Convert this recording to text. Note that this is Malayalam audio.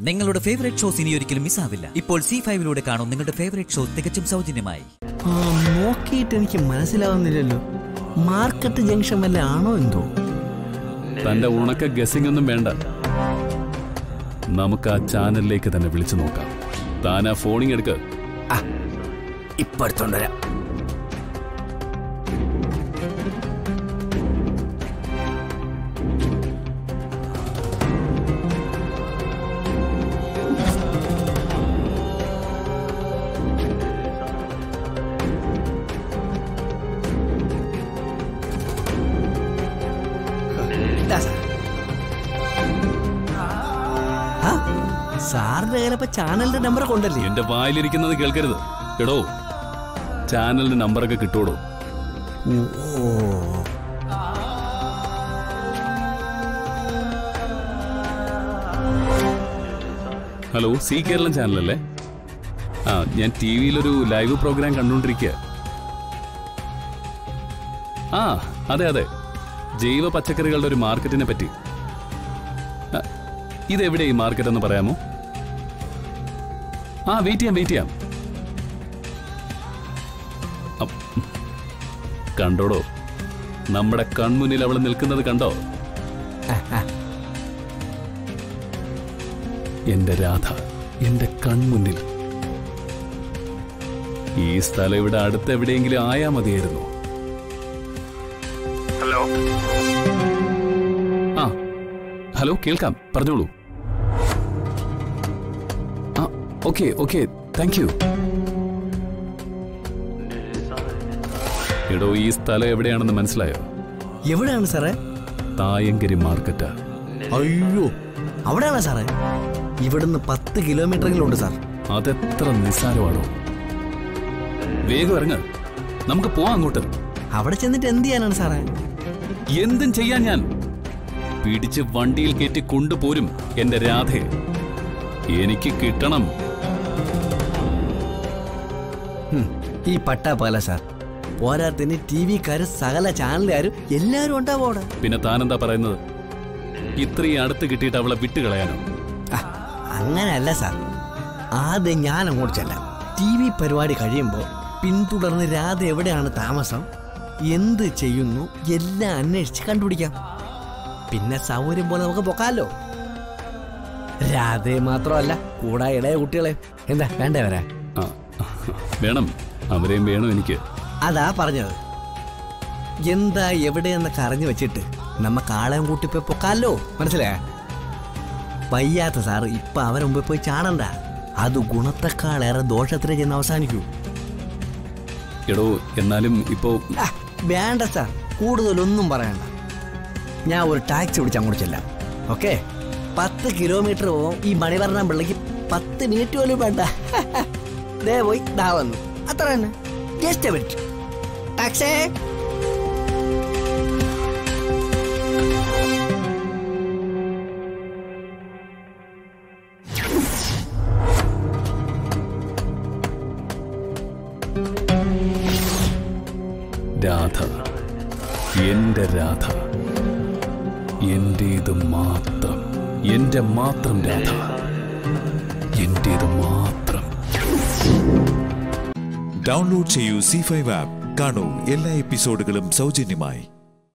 നിങ്ങളുടെ ഫേവറേറ്റ് ഷോസ് ഇനി ഒരിക്കലും മിസ്സാവില്ല ഇപ്പോൾ സി ഫൈവിലൂടെ കാണും നിങ്ങളുടെ ഫേവറേറ്റ് ഷോ തികച്ചും സൗജന്യമായി ആ നോക്കിയിട്ട് എനിക്ക് മനസ്സിലാവുന്നില്ലല്ലോ മാർക്കറ്റ് ജംഗ്ഷൻ വല്ല ആണോ എന്തോ തന്റെ ഉണക്ക ഗസിംഗ് ഒന്നും വേണ്ട നമുക്ക് ആ ചാനലിലേക്ക് തന്നെ വിളിച്ചു നോക്കാം താൻ ആ ഫോണിങ് എടുക്ക് ഇപ്പൊ എടുത്തോണ്ടരാ ഇതാ സാർ. ആ, സാറിന്റെ കയ്യിലപ്പോ ചാനലിന്റെ നമ്പർ കൊണ്ടല്ലേ എന്റെ വായിലിരിക്കുന്നത് കേൾക്കരുത് എടോ ചാനലിന്റെ നമ്പറൊക്കെ കിട്ടൂടോ ഓ ഹലോ സി കേരളം ചാനലല്ലേ ആ ഞാൻ ടി വിയിലൊരു ലൈവ് പ്രോഗ്രാം കണ്ടുകൊണ്ടിരിക്കുക ആ അതെ അതെ ജൈവ പച്ചക്കറികളുടെ ഒരു മാർക്കറ്റിനെ പറ്റി ആ, ഇതെവിടെ ഈ മാർക്കറ്റ് എന്ന് പറയാമോ ആ വെയിറ്റ് ചെയ്യാം വെയിറ്റ് ചെയ്യാം അപ്പ്, കണ്ടോടോ നമ്മുടെ കൺമുന്നിൽ അവൾ നിൽക്കുന്നത് കണ്ടോ എന്റെ രാധ എന്റെ കൺമുന്നിൽ ഈ സ്ഥലം ഇവിടെ അടുത്ത് എവിടെയെങ്കിലും ആയാ മതിയായിരുന്നു ഹലോ ആ ഹലോ കേൾക്കാം പറഞ്ഞോളൂ ആ ഓക്കെ ഓക്കെ താങ്ക് യു എടോ ഈ സ്ഥലം എവിടെയാണെന്ന് മനസ്സിലായോ എവിടെയാണ് സാറേ തായങ്കരി മാർക്കറ്റാ അയ്യോ അവിടെയാണോ സാറേ ഇവിടുന്ന് പത്ത് കിലോമീറ്ററെങ്കിലുണ്ട് സാർ അതെത്ര നിസ്സാരമാണോ വേഗം ഇറങ്ങ് നമുക്ക് പോവാം അങ്ങോട്ട് അവിടെ ചെന്നിട്ട് എന്ത് ചെയ്യാനാണ് സാറേ എന്തും ചെയ്യാൻ ഞാൻ പിടിച്ച് വണ്ടിയിൽ കയറ്റി കൊണ്ടുപോരും എന്റെ രാധയെ എനിക്ക് കിട്ടണം ഹും, ഈ പട്ടാപ്പകല സാർ പോരാത്തിന് ടി വിക്കാര് സകല ചാനലുകാരും എല്ലാവരും ഉണ്ടാവും അവിടെ പിന്നെ താനെന്താ പറയുന്നത് ഇത്രയും അടുത്ത് കിട്ടിയിട്ട് അവളെ വിട്ടുകളയാനോ ആ, അങ്ങനെയല്ല സാർ ആദ്യം ഞാൻ അങ്ങോട്ട് ചെല്ലാം ടി വി പരിപാടി കഴിയുമ്പോൾ പിന്തുടർന്ന് രാധ എവിടെയാണ് താമസം എന്ത് ചെയ്യുന്നു എല്ലാം അന്വേഷിച്ച് കണ്ടുപിടിക്കാം പിന്നെ സൗകര്യം പോലെ നമുക്ക് പൊക്കാലോ രാധയെ മാത്രമല്ല കൂടെ ഇളയ കുട്ടികളെ എന്താ വേണ്ടേ വരാ ആ വേണം അവരെയും വേണം എനിക്ക് അതാ പറഞ്ഞത് എന്താ എവിടെയെന്നൊക്കെ അറിഞ്ഞു വെച്ചിട്ട് നമുക്ക് ആളെയും കൂട്ടി പോയി പൊക്കാലോ മനസ്സിലായ വയ്യാത്ത സാറ് ഇപ്പൊ അവരെ മുമ്പിൽ പോയി ചാടണ്ട അത് ഗുണത്തെക്കാളേറെ ദോഷത്തിനെ ചെന്ന് അവസാനിക്കൂ എടോ എന്നാലും ഇപ്പോ ആ, വേണ്ട സാർ കൂടുതലൊന്നും പറയണ്ട ഞാൻ ഒരു ടാക്സി വിളിച്ച് അങ്ങോട്ട് ചെല്ലാം ഓക്കെ പത്ത് കിലോമീറ്റർ പോവും ഈ മണിവർണ്ണ പിള്ളക്ക് പത്ത് മിനിറ്റ് പോലും വേണ്ട ദേ പോയി ദാ വന്നു അത്ര തന്നെ ജസ്റ്റ് മിനിറ്റ് ടാക്സേ രാധ എന്റെ രാധ എന്റേത് മാത്രം എന്റെ മാത്രം രാധ എന്റേത് മാത്രം ഡൗൺലോഡ് ചെയ്യൂ സി ഫൈവ് ആപ്പ് കാണൂ എല്ലാ എപ്പിസോഡുകളും സൗജന്യമായി